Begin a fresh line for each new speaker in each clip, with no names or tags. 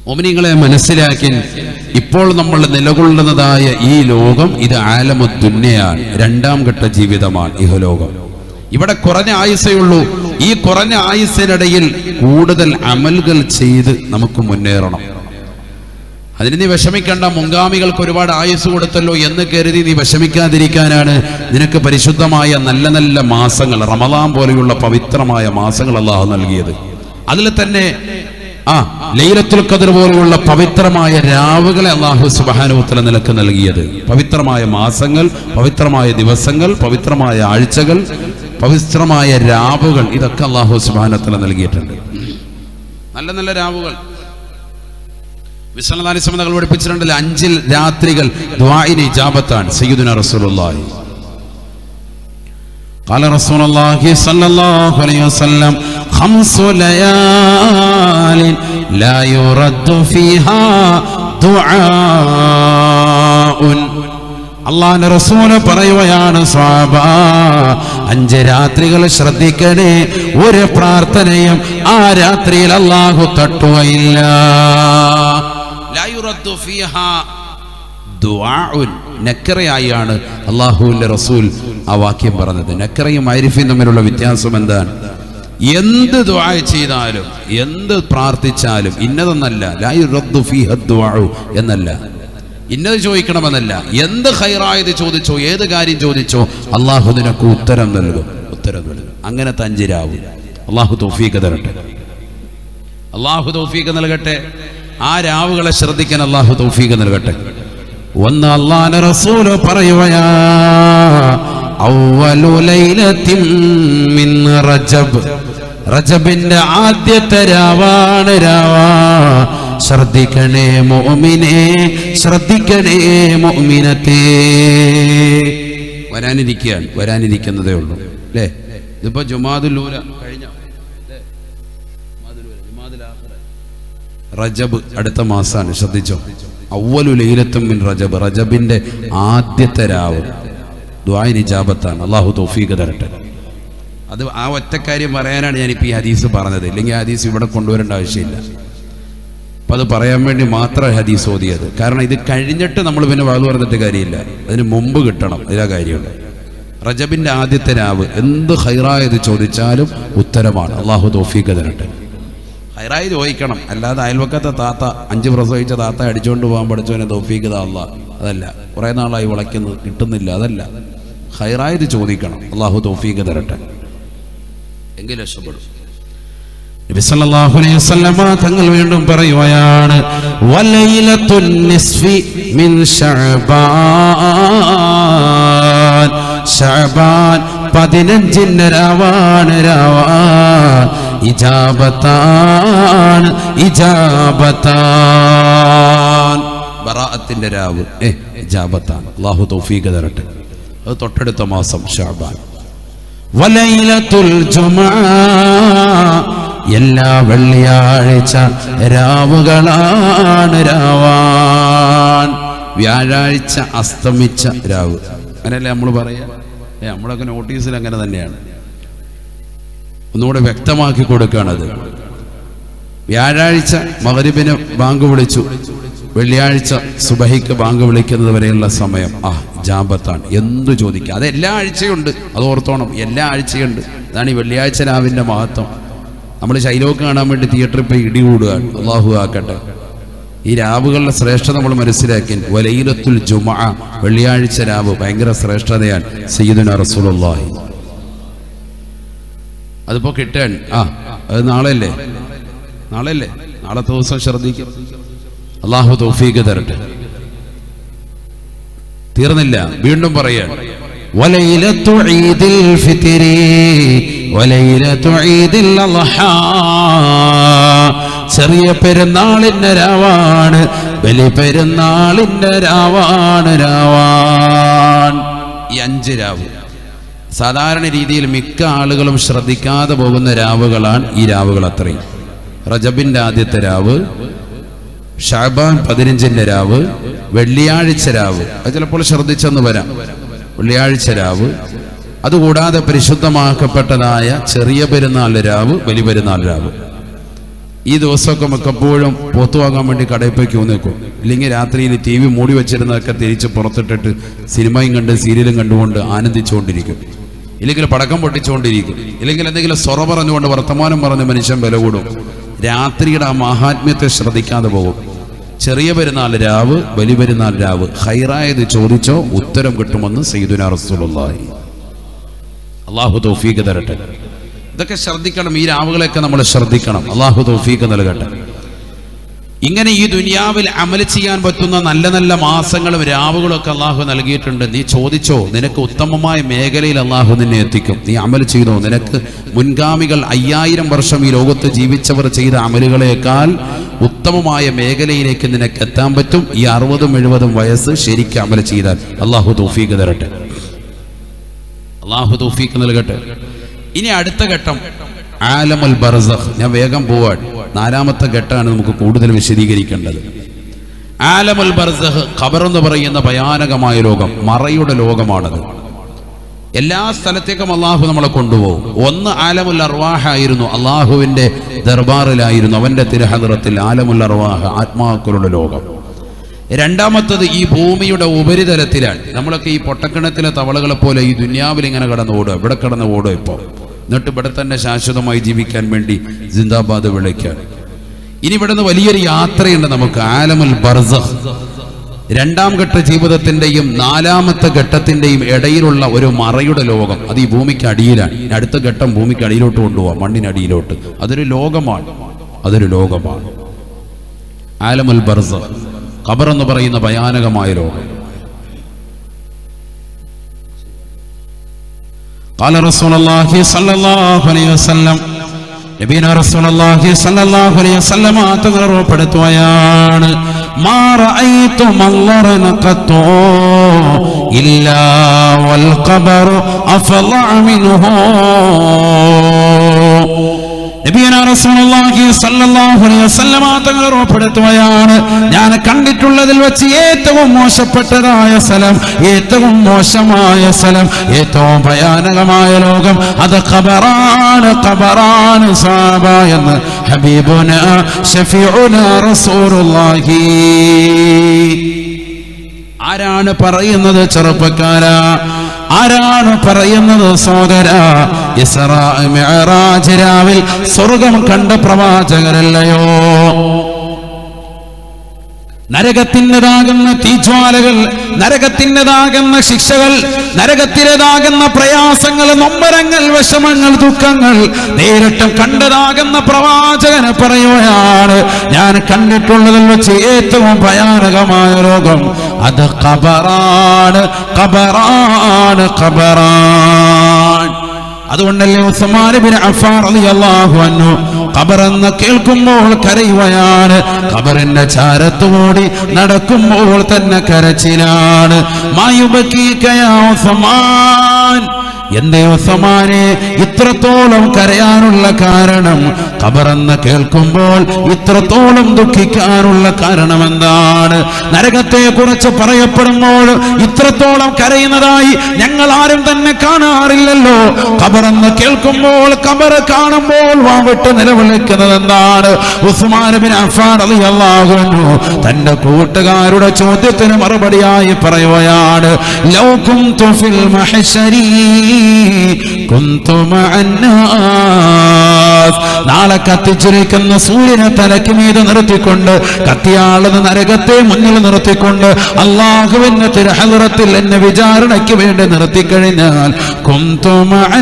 ഒമിനിങ്ങളെ മനസ്സിലാക്കി ഇപ്പോൾ നമ്മൾ നിലകൊള്ളുന്നതായ ഈ ലോകം ഇത് ആലമുദ്ദുന്നയാണ് രണ്ടാം ഘട്ട ജീവിതമാണ് ഇഹലോകം ഇവിടെ കുറഞ്ഞ ആയുസേ ഉള്ളൂ ഈ കുറഞ്ഞ ആയുസ്സിനിടയിൽ കൂടുതൽ അമലുകൾ ചെയ്ത് നമുക്ക് മുന്നേറണം അതിന് നീ വിഷമിക്കേണ്ട മുൻഗാമികൾക്ക് ഒരുപാട് ആയുസ് കൊടുത്തല്ലോ എന്ന് കരുതി നീ വിഷമിക്കാതിരിക്കാനാണ് നിനക്ക് പരിശുദ്ധമായ നല്ല നല്ല മാസങ്ങൾ റമദാൻ പോലെയുള്ള പവിത്രമായ മാസങ്ങൾ അള്ളാഹു നൽകിയത് അതിൽ തന്നെ ആ ലൈലത്തുൽ ഖദർ പോലെയുള്ള പവിത്രമായ രാവുകളെ അള്ളാഹു സുബാനുത്തല നിനക്ക് നൽകിയത് പവിത്രമായ മാസങ്ങൾ പവിത്രമായ ദിവസങ്ങൾ പവിത്രമായ ആഴ്ചകൾ പവിത്രമായ രാവുകൾ ഇതൊക്കെ അള്ളാഹു സുബാനത്തല നൽകിയിട്ടുണ്ട് നല്ല നല്ല രാവുകൾ വിശ്വനാഥ തങ്ങൾ പഠിപ്പിച്ചിട്ടുണ്ടല്ലോ അഞ്ചിൽ രാത്രികൾ ദ്വായിന് ഇജാബത്താണ് സയ്യിദുന റസൂലുള്ളാഹി قال رسول الله صلى الله عليه وسلم خمس ليال لا يرد فيها دعاء അള്ളാന്റെ റസൂല് പറയുകയാണ് സ്വാബ അഞ്ച് രാത്രികൾ ശ്രദ്ധിക്കണേ ഒരു പ്രാർത്ഥനയും ആ രാത്രിയിൽ അള്ളാഹു തട്ടുകയില്ല ലാ യുറദ്ദു ഫീഹാ ദുആഉൻ നക്കറയായാണ് അള്ളാഹുവിന്റെ റസൂൽ ആ വാക്യം പറഞ്ഞത് നക്കറയും ഐരിഫയും തമ്മിലുള്ള വ്യത്യാസം എന്താണ് എന്ത് ദുആ ചെയ്താലും എന്ത് പ്രാർത്ഥിച്ചാലും ഇന്നതെന്നല്ല ലാ യുറദ്ദു ഫീഹ ദുആഉ എന്നല്ല ഇന്നത് ചോദിക്കണമെന്നല്ല എന്ത് ഹൈറായത് ചോദിച്ചോ ഏത് കാര്യം ചോദിച്ചോ അള്ളാഹു നിനക്ക് ഉത്തരം നൽകും ഉത്തരം നൽകും അങ്ങനെ തഞ്ചിരാവും അള്ളാഹു തൗഫീഖ് തരട്ടെ അള്ളാഹു തൗഫീഖ് നൽകട്ടെ ആ രാവുകളെ ശ്രദ്ധിക്കാൻ അള്ളാഹു തൗഫീഖ് നൽകട്ടെ ഒന്ന് അള്ളാഹുവിന്റെ റസൂല് പറയുകയാ അവ്വലു ലൈലത്തിൻ മിൻ റജബ് റജബിന്റെ ആദ്യത്തെ രാവാണ് രാവാ ശ്രദ്ധിക്കണേ മോമിനെ ശ്രദ്ധിക്കണേ മോമിനത്തെ വരാനിരിക്കുകയാണ് വരാനിരിക്കുന്നതേ ഉള്ളൂ അല്ലേ ഇതിപ്പോ ജുമാദുല്ലൂല കഴിഞ്ഞ റജബ് അടുത്ത മാസമാണ് ശ്രദ്ധിച്ചോ അവലു ലൈലത്തും മിൻ റജബ് റജബിന്റെ ആദ്യത്തെ രാവ് ദ്വായിനി ജാബത്താണ് അള്ളാഹു തൗഫീഖ് തരട്ടെ അത് ആ ഒറ്റ കാര്യം പറയാനാണ് ഞാനിപ്പോൾ ഈ ഹദീസ് പറഞ്ഞത് ഇല്ലെങ്കിൽ ആ ഹദീസ് ഇവിടെ കൊണ്ടുവരേണ്ട ആവശ്യമില്ല അപ്പം അത് പറയാൻ വേണ്ടി മാത്രം ഹദീസ് ഓതിയത് കാരണം ഇത് കഴിഞ്ഞിട്ട് നമ്മൾ പിന്നെ വാത് പറഞ്ഞിട്ട് കാര്യമില്ല അതിന് മുമ്പ് കിട്ടണം ഇതാ കാര്യമുള്ളൂ റജബിന്റെ ആദ്യത്തെ രാവ് എന്ത് ഹൈറായത് ചോദിച്ചാലും ഉത്തരമാണ് അള്ളാഹു തോഫീക്ക് തരട്ടെ ഹൈറായി ചോദിക്കണം അല്ലാതെ അയൽവക്കത്തെ താത്ത അഞ്ച് പ്രസവിച്ച താത്ത അടിച്ചുകൊണ്ട് പോകാൻ പഠിച്ചവനെ തോഫീക്ക് താള്ള അതല്ല കുറേ നാളായി വിളയ്ക്കുന്നത് കിട്ടുന്നില്ല അതല്ല ഹൈറായത് ചോദിക്കണം അള്ളാഹു തോഫീക്ക് തരട്ടെ എങ്കിൽ രക്ഷപ്പെടും നബി സല്ലല്ലാഹു അലൈഹി വസല്ലമ തങ്ങൾ വീണ്ടും പറയുകയാണ് വലൈലത്തുൻ നിസ്ഫി മിൻ ശഅബാൻ ശഅബാൻ പതിനഞ്ചിന്റെ രാവാണ് രാവാ ഇജാബത്താണ് ഇജാബത്താൻ ബറാഅത്തിന്റെ രാവ് ഏ ഇജാബത്താണ് അല്ലാഹു തൗഫീഖ് തരട്ടെ അത് തൊട്ടടുത്ത മാസം ഷഅബാൻ വലൈലത്തുൽ ജുമാ എല്ലാ വെള്ളിയാഴ്ച രാവുകളാണ് രാവാൻ വ്യാഴാഴ്ച അസ്തമിച്ച രാവ് അങ്ങനെയല്ലേ നമ്മൾ പറയാ ഏ നമ്മളൊക്കെ നോട്ടീസിൽ അങ്ങനെ തന്നെയാണ് ഒന്നുകൂടെ വ്യക്തമാക്കി കൊടുക്കുകയാണത് വ്യാഴാഴ്ച മകരിബിന് ബാങ്ക് വിളിച്ചു വെള്ളിയാഴ്ച സുബഹിക്ക് ബാങ്ക് വിളിക്കുന്നത് വരെയുള്ള സമയം ആ ജാമ്പത്താണ് എന്തു ചോദിക്കുക അത് എല്ലാ ആഴ്ചയുണ്ട് അത് ഓർത്തോണം എല്ലാ ആഴ്ചയുണ്ട് അതാണ് ഈ വെള്ളിയാഴ്ച രാവിൻ്റെ മഹത്വം നമ്മൾ ശൈലോക്ക് കാണാൻ വേണ്ടി തിയേറ്ററിൽ പോയി ഇടികൂടുകയാണ് അള്ളാഹു ആക്കട്ടെ ഈ രാവുകളുടെ ശ്രേഷ്ഠത നമ്മൾ മനസ്സിലാക്കി വലയിലത്തുൽ ജുമാ വെള്ളിയാഴ്ച രാവ് ഭയങ്കര ശ്രേഷ്ഠതയാണ് സയ്യിദുന റസൂലുള്ളാഹി അതിപ്പോ കിട്ടാൻ ആ അത് നാളെയല്ലേ നാളെയല്ലേ നാളത്തെ ദിവസം ശ്രദ്ധിക്കും അള്ളാഹു തൗഫീഖ് തരട്ടെ തീർന്നില്ല വീണ്ടും പറയാൻ വലയിലത്തു ഈദിൽ ഫിത്രി വലയിലത്തു ഈദിൽ അദ്ഹാ ചെറിയ പെരുന്നാളിന്റെ രാവാണ് ബലി പെരുന്നാളിന്റെ രാവാണ് രാവാൻ ഈ അഞ്ച് രാവ് സാധാരണ രീതിയിൽ മിക്ക ആളുകളും ശ്രദ്ധിക്കാതെ പോകുന്ന രാവുകളാണ് ഈ രാവുകൾ അത്രയും റജബിന്റെ ആദ്യത്തെ രാവ് ഷാബാൻ പതിനഞ്ചിന്റെ രാവ് വെള്ളിയാഴ്ച രാവ് അത് ചിലപ്പോൾ ശ്രദ്ധിച്ചെന്ന് വരാം വെള്ളിയാഴ്ച രാവ് അതുകൂടാതെ പരിശുദ്ധമാക്കപ്പെട്ടതായ ചെറിയ പെരുന്നാൾ രാവ് വലിയ പെരുന്നാൾ രാവ് ഈ ദിവസമൊക്കെ മിക്കപ്പോഴും പോത്തു വാങ്ങാൻ വേണ്ടി കടയിൽ പോയി ക്യൂ നിൽക്കും ഇല്ലെങ്കിൽ രാത്രിയിൽ ടി വി മൂടി വെച്ചിരുന്നതൊക്കെ തിരിച്ച് പുറത്തിട്ടിട്ട് സിനിമയും കണ്ട് സീരിയലും കണ്ടുകൊണ്ട് ആനന്ദിച്ചുകൊണ്ടിരിക്കും ഇല്ലെങ്കിൽ പടക്കം പൊട്ടിച്ചുകൊണ്ടിരിക്കും ഇല്ലെങ്കിൽ എന്തെങ്കിലും സൊറ പറഞ്ഞുകൊണ്ട് വർത്തമാനം പറഞ്ഞ് മനുഷ്യൻ വില കൂടും രാത്രിയുടെ ആ മാഹാത്മ്യത്തെ ശ്രദ്ധിക്കാതെ പോകും ചെറിയ പെരുന്നാൾ രാവ് വലിയ പെരുന്നാൾ രാവ് ഹൈറായത് ചോദിച്ചോ ഉത്തരം കിട്ടുമെന്ന് സയ്യിദുന റസൂലുള്ളാഹി അള്ളാഹു തൗഫീഖ് തരട്ടെ ഇതൊക്കെ ശ്രദ്ധിക്കണം ഈ രാവുകളെയൊക്കെ നമ്മൾ ശ്രദ്ധിക്കണം അള്ളാഹു തൗഫീഖ് നൽകട്ടെ ഇങ്ങനെ ഈ ദുനിയാവിൽ അമൽ ചെയ്യാൻ പറ്റുന്ന നല്ല നല്ല മാസങ്ങളും രാവുകളും ഒക്കെ അള്ളാഹു നൽകിയിട്ടുണ്ട് നീ ചോദിച്ചോ നിനക്ക് ഉത്തമമായ മേഖലയിൽ അള്ളാഹു നിന്നെ എത്തിക്കും നീ അമൽ ചെയ്തോ നിനക്ക് മുൻഗാമികൾ അയ്യായിരം വർഷം ഈ ലോകത്ത് ജീവിച്ചവർ ചെയ്ത അമലുകളേക്കാൾ ഉത്തമമായ മേഖലയിലേക്ക് നിനക്ക് എത്താൻ പറ്റും ഈ അറുപതും എഴുപതും വയസ്സ് ശരിക്കും അമൽ ചെയ്താൽ അള്ളാഹു തൗഫീഖ് തരട്ടെ അള്ളാഹു തൗഫീഖ് നൽകട്ടെ ഇനി അടുത്ത ഘട്ടം ആലമൽ ബർസഖ് ഞാൻ വേഗം പോവാൻ നാലാമത്തെ ഘട്ടമാണ് നമുക്ക് കൂടുതൽ വിശദീകരിക്കേണ്ടത് ആലമൽ ബർസഖ് ഖബർ എന്ന് പറയുന്ന ഭയാനകമായ ലോകം മറയുടെ ലോകമാണത് എല്ലാ സ്ഥലത്തേക്കും അള്ളാഹു നമ്മളെ കൊണ്ടുപോകും ഒന്ന് ആലമുൽ അർവാഹ ആയിരുന്നു അള്ളാഹുവിന്റെ ദർബാറിലായിരുന്നു അവന്റെ തിരഹദറത്തിൽ ആലമുൽ അർവാഹ ആത്മാക്കളുടെ ലോകം രണ്ടാമത്തത് ഈ ഭൂമിയുടെ ഉപരിതലത്തിലാണ് നമ്മളൊക്കെ ഈ പൊട്ടക്കിണത്തിലെ തവളകളെ പോലെ ഈ ദുന്യാവിൽ ഇങ്ങനെ കടന്ന് ഓടുക ഇവിടെ കടന്ന് ഓടുക ഇപ്പോൾ എന്നിട്ട് ഇവിടെ തന്നെ ശാശ്വതമായി ജീവിക്കാൻ വേണ്ടി ജിന്ദാബാദ് വിളിക്കാൻ ഇനി ഇവിടുന്ന് വലിയൊരു യാത്രയുണ്ട് നമുക്ക് ആലമുൽ ബർസഖ് രണ്ടാം ഘട്ട ജീവിതത്തിന്റെയും നാലാമത്തെ ഘട്ടത്തിന്റെയും ഇടയിലുള്ള ഒരു മറയുടെ ലോകം അത് ഈ ഭൂമിക്ക് അടിയിലാണ് ഇനി അടുത്ത ഘട്ടം ഭൂമിക്ക് അടിയിലോട്ട് കൊണ്ടുപോകാം മണ്ണിനടിയിലോട്ട് അതൊരു ലോകമാണ് അതൊരു ലോകമാണ് ആലമുൽ ബർസഖ് ഖബർ എന്ന് പറയുന്ന ഭയാനകമായ ലോകം قال رسول الله صلى الله عليه وسلم നബീന റസൂലുള്ളാഹി സ്വല്ലല്ലാഹു അലൈഹി വസല്ലമ തങ്ങൾ ഉറപ്പെടുത്തുകയാണ് മാ റഅയ്തു മല്ലറൻ ഖത്തു ഇല്ലാ വൽ ഖബറു അഫള മിൻഹു നബിയന റസൂലുള്ളാഹി സ്വല്ലല്ലാഹു അലൈഹി വസല്ലമ തങ്ങൾ ഉറപ്പെടുത്തുകയാണ് ഞാൻ കണ്ടിട്ടുള്ളതിൽ വെച്ച് ഏറ്റവും മോശപ്പെട്ടതായ സ്ഥലം ഏറ്റവും മോശമായ സ്ഥലം ഏറ്റവും ഭയാനകമായ ലോകം അത് ഖബറാണ് ഖബറാണ് സാബ എന്ന് ഹബീബുന ഷഫീഉന റസൂലുള്ളാഹി ആരാണ് പറയുന്നത് ചെറുപ്പക്കാര ആരാണ് പറയുന്നത് സോദര ഇസ്രാ മിഅ്റാജ് രാവിൽ സ്വർഗം കണ്ട പ്രവാചകരല്ലയോ നരകത്തിൻ്റെതാകുന്ന തീജ്വാലകൾ നരകത്തിൻ്റെതാകുന്ന ശിക്ഷകൾ നരകത്തിലേതാകുന്ന പ്രയാസങ്ങൾ നൊമ്പരങ്ങൾ വിഷമങ്ങൾ ദുഃഖങ്ങൾ നേരിട്ട് കണ്ടതാകുന്ന പ്രവാചകനെ പറയുകയാണ് ഞാൻ കണ്ടിട്ടുള്ളതിൽ വെച്ച് ഏറ്റവും ഭയാനകമായ രോഗം അത് ഖബറാണ് ഖബറാണ് ഖബറാൻ അതുകൊണ്ടല്ലേ ഉസ്മാൻ ബിൻ അഫ്ഫാൻ റളിയല്ലാഹു അൻഹു ഖബർ എന്ന് കേൾക്കുമ്പോൾ കരയുകയാണ് ഖബറിന്റെ ചാരത്തുകൂടി നടക്കുമ്പോൾ തന്നെ കരച്ചിലാണ് മായുബക്കീക യാ ഉസ്മാൻ എന്തേ ഉസ്മാനെ ഇത്രത്തോളം കരയാനുള്ള കാരണം ഖബറെന്ന് കേൾക്കുമ്പോൾ ഇത്രത്തോളം ദുഃഖിക്കാനുള്ള കാരണം എന്താണ് നരകത്തെ കുറിച്ച് പറയപ്പെടുമ്പോൾ ഇത്രത്തോളം കരയുന്നതായി ഞങ്ങൾ ആരും തന്നെ കാണാറില്ലല്ലോ ഖബറെന്ന് കേൾക്കുമ്പോൾ ഖബർ കാണുമ്പോൾ വാവിട്ട് നിലവിളിക്കുന്നത് എന്താണ് ഉസ്മാൻ ബിൻ അഫ്ഫാൻ റളിയല്ലാഹു അൻഹു തന്റെ കൂട്ടുകാരുടെ ചോദ്യത്തിന് മറുപടിയായി പറയുകയാണ് ലൗ കുന്തു ഫിൽ മഹ്ശരി കുന്തു മഅന്നാസ് നാളെ കത്തിച്ചിരിക്കുന്ന സൂര്യനെ തലയ്ക്ക് മീതെ നിർത്തിക്കൊണ്ട് കത്തിയാളുന്ന നരകത്തെ മുന്നിൽ നിർത്തിക്കൊണ്ട് അള്ളാഹുവിന്റെ തിരഹലറത്തിൽ എന്നെ വിചാരണയ്ക്ക് വേണ്ടി നിർത്തിക്കഴിഞ്ഞാൽ കുന്തു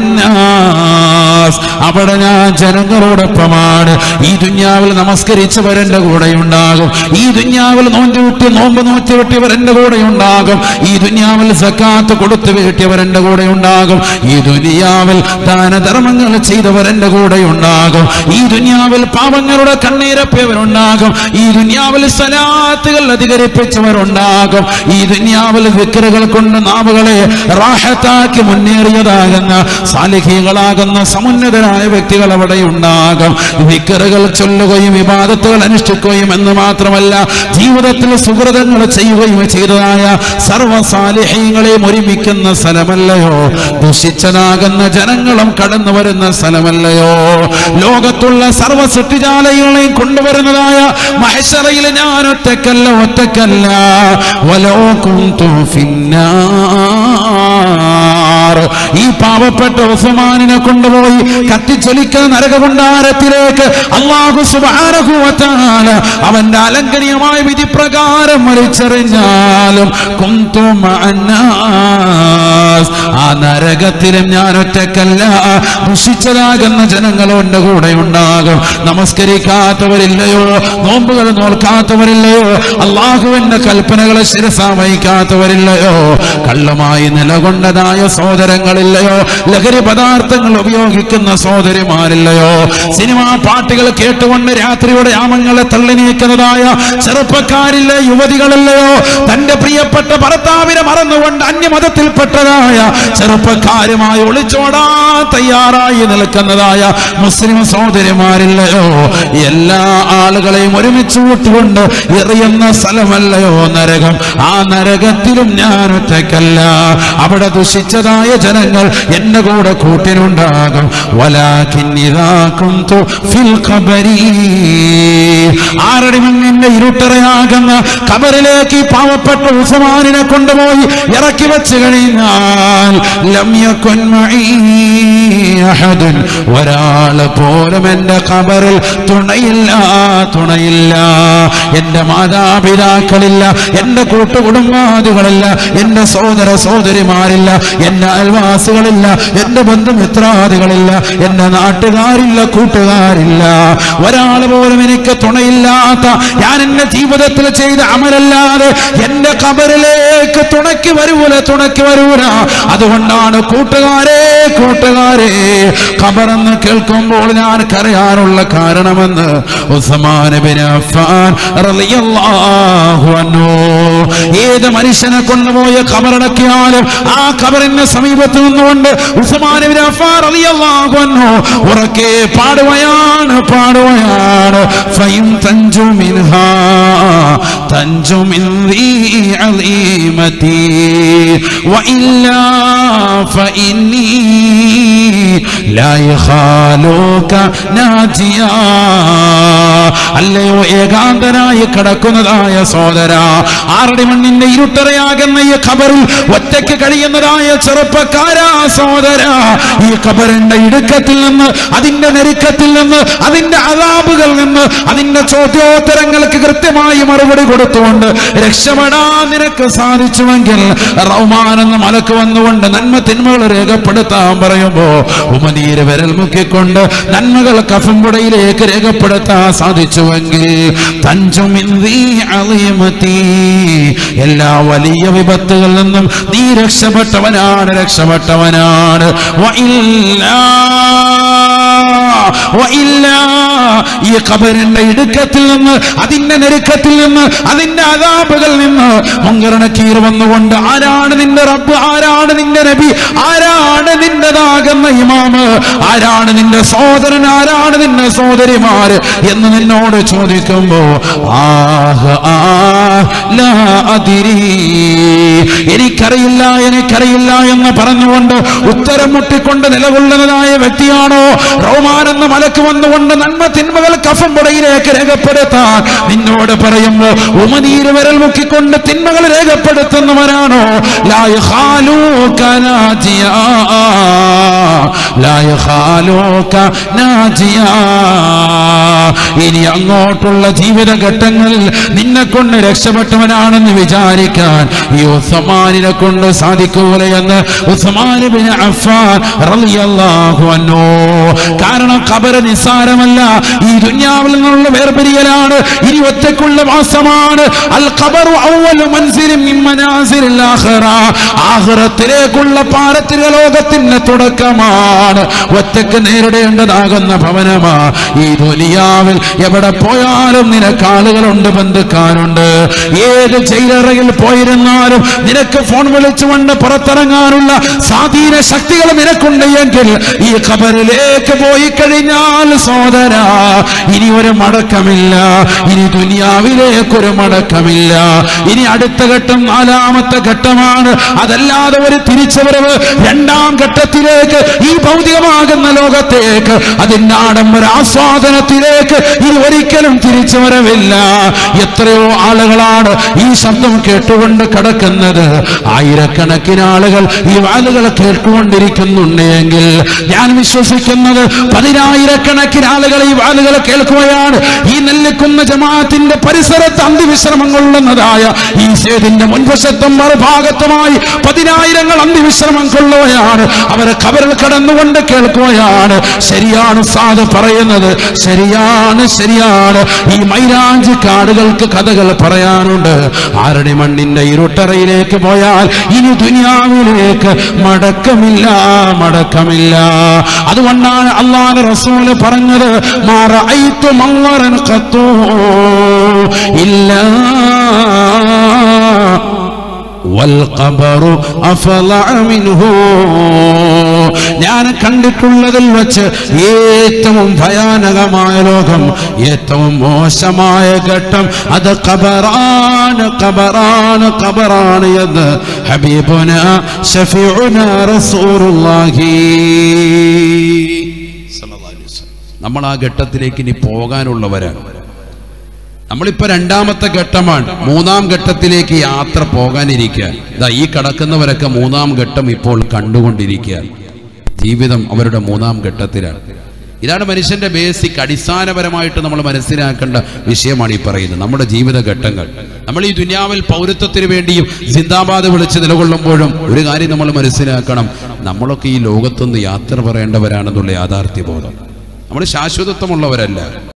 മഅന്നാസ് അവിടെ ഞാൻ ജനങ്ങളോടൊപ്പമാണ് ഈ ദുന്യാവിൽ നമസ്കരിച്ചവർ എന്റെ കൂടെ ഉണ്ടാകും ഈ ദുന്യാവിൽ നോമ്പ് വിട്ടി നോമ്പ് നോറ്റി വിട്ടിയവർ എന്റെ കൂടെ ഉണ്ടാകും ഈ ദുന്യാവിൽ സക്കാത്ത് കൊടുത്തു വീട്ടിയവർ എന്റെ കൂടെ ഉണ്ടാകും ഈ ദുനിയാവിൽ ദാനധർമ്മങ്ങൾ ചെയ്തവർ എന്റെ കൂടെ ഉണ്ടാകും ഈ ദുനിയാവിൽ പാവങ്ങളുടെ കണ്ണീരപ്പിയവരുണ്ടാകും ഈ ദുനിയാവിൽ സലാത്തുകൾ അധികരിപ്പിച്ചവരുണ്ടാകും ഈ ദുനിയാവിൽ വിക്കറുകൾ കൊണ്ട് നാവുകളെ റാഹത്താക്കി മുന്നേറിയതാകുന്ന സാലിഹികളാകുന്ന സമുന്നതരായ വ്യക്തികൾ അവിടെ ഉണ്ടാകും വിക്കറുകൾ ചൊല്ലുകയും വിവാദത്തുകൾ അനുഷ്ഠിക്കുകയും എന്ന് മാത്രമല്ല ജീവിതത്തിൽ സുഹൃതങ്ങൾ ചെയ്യുകയും ചെയ്തതായ സർവ്വ സാലിഹ്യങ്ങളെയും ഒരുമിക്കുന്ന സ്ഥലമല്ലയോ ദുഷിച്ചതാകുന്ന ജനങ്ങളും കടന്നു വരുന്ന സ്ഥലമല്ലയോ ലോകത്തുള്ള സർവ്വ സൃഷ്ടിജാലകളെയും കൊണ്ടുവരുന്നതായ മഹശറയിൽ ഞാൻ ഒറ്റക്കല്ല ഒറ്റക്കല്ല വലോ കുന്തു ഫിന്നാർ ഈ പാവപ്പെട്ട ഉസ്മാനിനെ കൊണ്ടുപോയി കത്തിച്ചൊലിക്കുന്ന നരകകുണ്ടാരത്തിലേക്ക് അള്ളാഹു സുബ്ഹാനഹു വ തആല അവന്റെ അലങ്കനീയമായ വിധി പ്രകാരം മരിച്ചറിഞ്ഞാലും കുന്തു മഅന്നാസ് ആ നരകത്തിലും ഞാൻ ഒറ്റക്കല്ല ദുഷിച്ചതാകുന്ന ജനങ്ങളും എന്റെ കൂടെ ഉണ്ടാകും നമസ്കരിക്കാത്തവരില്ലയോ നോമ്പുകൾ നോൽക്കാത്തവരില്ലയോ അള്ളാഹുവിന്റെ കൽപ്പനകളെ ശിരസ വഹിക്കാത്തവരില്ലയോ കള്ളുമായി നിലകൊണ്ടതായ സഹോദരങ്ങളില്ലയോ ലഹരി പദാർത്ഥങ്ങൾ ഉപയോഗിക്കുന്ന സഹോദരിമാരില്ലയോ സിനിമാ പാട്ടുകൾ കേട്ടുകൊണ്ട് രാത്രിയുടെ യാമങ്ങളെ തള്ളി നീക്കുന്നതായ ചെറുപ്പക്കാരില്ല യുവതികളില്ലയോ തന്റെ പ്രിയപ്പെട്ട ഭർത്താവിനെ മറന്നുകൊണ്ട് അന്യമതത്തിൽപ്പെട്ടതായ ചെറുപ്പക്കാരുമായി ഒളിച്ചോടാൻ തയ്യാറായി നിൽക്കുന്നതായ മുസ്ലിം സഹോദരിമാരില്ലയോ എല്ലാ ആളുകളെയും ഒരുമിച്ച് കൂട്ടുകൊണ്ട് എറിയുന്ന സ്ഥലമല്ലയോ നരകം ആ നരകത്തിലും ഞാൻ ഒറ്റക്കല്ല അവിടെ ദുഷിച്ചതായ ജനങ്ങൾ എന്റെ കൂടെ കൂട്ടിനുണ്ടാകും വലാഖിന്നിതാക്കും ഫിൽ ഖബരീ ആറടി മണ്ണിന്റെ ഇരുട്ടറയാകുന്ന കബറിലേക്ക് ഈ പാവപ്പെട്ട ഉസ്മാനിനെ കൊണ്ടുപോയി ഇറക്കി വെച്ച് കഴിഞ്ഞാൽ ലം യകുൻ മഈ അഹദുൻ ഒരാള് പോലും എന്റെ കബറിൽ തുണയില്ല തുണയില്ല എന്റെ മാതാപിതാക്കളില്ല എന്റെ കൂട്ടുകുടുംബാദികളില്ല എന്റെ സഹോദര സഹോദരിമാരില്ല എന്റെ അയൽവാസികളില്ല എന്റെ ബന്ധുമിത്രാദികളില്ല എന്റെ നാട്ടുകാരില്ല കൂട്ടുകാരില്ല ഒരാൾ പോലും എനിക്ക് തുണയില്ലാത്ത ഞാൻ എന്റെ ജീവിതത്തിൽ ചെയ്ത അമലല്ലാതെ എന്റെ കബറിലേക്ക് തുണയ്ക്ക് വരൂല തുണയ്ക്ക് വരൂല അതുകൊണ്ടാണ് കൂട്ടുകാരെ കൂട്ടുകാരെ ഖബറെന്ന് കേൾക്കുമ്പോൾ ഞാൻ കരയാനുള്ള കാരണമെന്ന് ഉസ്മാൻ ബിൻ അഫ്ഫാൻ റളിയല്ലാഹു അൻഹു ഏത് മനുഷ്യനെ കൊണ്ടുപോയ ഖബറടക്കിയാലും ആ ഖബറിന്റെ സമീപത്ത് നിന്നുകൊണ്ട് ഉസ്മാൻ ബിൻ അഫ്ഫാൻ റളിയല്ലാഹു അൻഹു ഉറക്കെ പാടുകയാണ് പാടുകയാണ് ഫൈൻ തഞ്ചു മിൻഹാ തഞ്ചു മിൻ ذي عظيمتي وإلا فإني لا يخالوك ناجيا അല്ലയോ ഏകാന്തനായി കിടക്കുന്നതായ സോദര ആറടി മണ്ണിന്റെ ഇരുട്ടറയാകുന്ന ഈ ഖബറിൽ ഒറ്റയ്ക്ക് കഴിയുന്നതായ ചെറുപ്പക്കാരാ സോദര ഈ ഖബറിന്റെ ഇടുക്കത്തിൽ നിന്ന് അതിന്റെ നെരുക്കത്തിൽ നിന്ന് അതിന്റെ അതാബുകളിൽ നിന്ന് അതിന്റെ ചോദ്യോത്തരങ്ങൾക്ക് കൃത്യമായി മറുപടി കൊടുത്തുകൊണ്ട് രക്ഷപ്പെടാൻ നിനക്ക് സാധിച്ചുവെങ്കിൽ റഹ്മാൻ എന്ന മലക്ക് വന്നുകൊണ്ട് നന്മ തിന്മകൾ രേഖപ്പെടുത്താൻ പറയുമ്പോ ഉമനീര് വിരൽ മുക്കിക്കൊണ്ട് നന്മകൾ കഫമ്പുടയിലേക്ക് രേഖപ്പെടുത്താൻ സാധിച്ചുവെങ്കിൽ തഞ്ചുമിന്തി അളിയമത്തി എല്ലാ വലിയ വിപത്തുകളിൽ നിന്നും നീ രക്ഷപ്പെട്ടവനാണ് രക്ഷപ്പെട്ടവനാണ് വഇല്ലാ വഇല്ല ഈ ഖബറിന്റെ ഇടുക്കത്തിൽ നിന്ന് അതിന്റെ നെരുക്കത്തിൽ നിന്ന് അതിന്റെ അതാപുകളിൽ നിന്ന് മുങ്കരണക്കീർ വന്നുകൊണ്ട് ആരാണ് നിന്റെ റബ്ബ് ആരാണ് നിന്റെ നബി ആരാണ് നിന്റെതാകുന്ന ഇമാമ് ആരാണ് നിന്റെ സഹോദരൻ ആരാണ് നിന്റെ സഹോദരിമാര് എന്ന് നിന്നോട് ചോദിക്കുമ്പോ ആഹ് ആ ലാ അതിരി എനിക്കറിയില്ല എനിക്കറിയില്ല എന്ന് പറഞ്ഞുകൊണ്ട് ഉത്തരം മുട്ടിക്കൊണ്ട് നിലകൊള്ളുന്നതായ വ്യക്തിയാണോ റോമാൻ എന്ന മലക്ക് വന്നുകൊണ്ട് നന്മ തിന്മകൾ കഫം പുടയിലേക്ക് രേഖപ്പെടുത്താൻ നിന്നോട് പറയുമ്പോ ഉമനീര് വിരൽ മുക്കിക്കൊണ്ട് തിന്മകൾ രേഖപ്പെടുത്തുന്നവരാണോ ലായ ഖാലൂക നാജിയാ. ലായ ഖാലൂക നാജിയാ. ഇനി അങ്ങോട്ടുള്ള ജീവിതഘട്ടങ്ങളിൽ നിന്നെ കൊണ്ട് രക്ഷപ്പെട്ടവനാണെന്ന് വിചാരിക്കാൻ ഈ ഉസ്മാനിനെ കൊണ്ട് സാധിക്കൂല എന്ന് ഉസ്മാൻ ബിൻ അഫ്ഫാൻ റളിയല്ലാഹു അൻഹു കാരണം ഖബർ നിസ്സാരമല്ല ഈ ദുനിയാവിൽ നിന്നുള്ള വേർപിരിയലാണ് ഇനി ഒറ്റക്കുള്ള വാസമാണ് അൽ ഖബറു അവ്വലു മൻസിലിൻ മിൻ മനാസിലിൽ ആഖിറ ആഖിറത്തിലേക്കുള്ള പാരത്തിലെ ലോകത്തിന്റെ തുടക്കം ഭവനമാണ് ഒറ്റക്ക് നേരിടേണ്ടതാകുന്ന ഭവനമാ ഈ ദുനിയാവിൽ എവിടെ പോയാലും നിനക്ക് ആളുകളുണ്ട് ബന്ധുക്കാരുണ്ട് ഏത് ജയിലറയിൽ പോയിരുന്നാലും നിനക്ക് ഫോൺ വിളിച്ചുകൊണ്ട് പുറത്തിറങ്ങാനുള്ള സ്വാധീന ശക്തികൾ നിനക്കുണ്ട് എങ്കിൽ ഈ ഖബറിലേക്ക് പോയി കഴിഞ്ഞാൽ സോദര ഇനി ഒരു മടക്കമില്ല ഇനി ദുനിയാവിലേക്ക് ഒരു മടക്കമില്ല ഇനി അടുത്ത ഘട്ടം നാലാമത്തെ ഘട്ടമാണ് അതല്ലാതെ ഒരു തിരിച്ചുവരവ് രണ്ടാം ഘട്ടത്തിലേക്ക് ഈ ഭൗതികമാകുന്ന ലോകത്തേക്ക് അതിന്റെ ആഡംബര ആസ്വാദനത്തിലേക്ക് ഇനി ഒരിക്കലും തിരിച്ചു വരവില്ല എത്രയോ ആളുകളാണ് ഈ ശബ്ദം കേട്ടുകൊണ്ട് കിടക്കുന്നത് ആയിരക്കണക്കിന് ആളുകൾ ഈ വാലുകൾ കേട്ടുകൊണ്ടിരിക്കുന്നുണ്ട് എങ്കിൽ ഞാൻ വിശ്വസിക്കുന്നത് പതിനായിരക്കണക്കിന് ആളുകൾ ഈ വാലുകൾ കേൾക്കുകയാണ് ഈ നെല്ലിക്കുന്ന ജമാഅത്തിന്റെ പരിസരത്ത് അന്തിവിശ്രമം കൊള്ളുന്നതായ ഈ സേതിന്റെ മുൻവശത്തും മറുഭാഗത്തുമായി പതിനായിരങ്ങൾ അന്തിവിശ്രമം കൊള്ളുകയാണ് അവരെ കബറിൽ കടന്നുകൊണ്ട് കേൾക്കുകയാണ് ശരിയാണ് സാധ് പറയുന്നത് ശരിയാണ് ശരിയാണ് ഈ മൈരാഞ്ചി കാടുകൾക്ക് കഥകൾ പറയാനുണ്ട് ആരുടെ മണ്ണിന്റെ ഇരുട്ടറയിലേക്ക് പോയാൽ ഇനി ദുനിയാവിലേക്ക് മടക്കമില്ല മടക്കമില്ല അതുകൊണ്ടാണ് അള്ളാഹ് റസൂല് പറഞ്ഞത് മാറഅയ്തു മല്ലറൻ ഖത്തൂ ഇല്ല والقبر أفضع منه ഞാൻ കണ്ടിട്ടുള്ളതിൽ വെച്ച് ഏറ്റവും ഭയാനകമായ ലോകം ഏറ്റവും മോശമായ ഘട്ടം അത് ഖബറാണ് ഖബറാണ് ഖബറാണ് എന്ന് ഹബീബുന ഷഫീഉന റസൂലുള്ളാഹി സ്വല്ലല്ലാഹു അലൈഹി വസല്ലം. നമ്മൾ ആ ഘട്ടത്തിലേക്ക് ഇനി പോകാനുള്ളവരാണ് നമ്മളിപ്പോ രണ്ടാമത്തെ ഘട്ടമാണ് മൂന്നാം ഘട്ടത്തിലേക്ക് യാത്ര പോകാനിരിക്കാൻ ഇതാ ഈ കടക്കുന്നവരൊക്കെ മൂന്നാം ഘട്ടം ഇപ്പോൾ കണ്ടുകൊണ്ടിരിക്കുകയാണ് ജീവിതം അവരുടെ മൂന്നാം ഘട്ടത്തിലാണ് ഇതാണ് മനുഷ്യന്റെ ബേസിക് അടിസ്ഥാനപരമായിട്ട് നമ്മൾ മനസ്സിലാക്കേണ്ട വിഷയമാണ് ഈ പറയുന്നത് നമ്മുടെ ജീവിത ഘട്ടങ്ങൾ നമ്മൾ ഈ ദുനിയാവിൽ പൗരത്വത്തിന് വേണ്ടിയും സിന്ദാബാദ് വിളിച്ച് നിലകൊള്ളുമ്പോഴും ഒരു കാര്യം നമ്മൾ മനസ്സിലാക്കണം നമ്മളൊക്കെ ഈ ലോകത്തുനിന്ന് യാത്ര പറയേണ്ടവരാണെന്നുള്ള യാഥാർത്ഥ്യബോധം നമ്മൾ ശാശ്വതത്വമുള്ളവരല്ല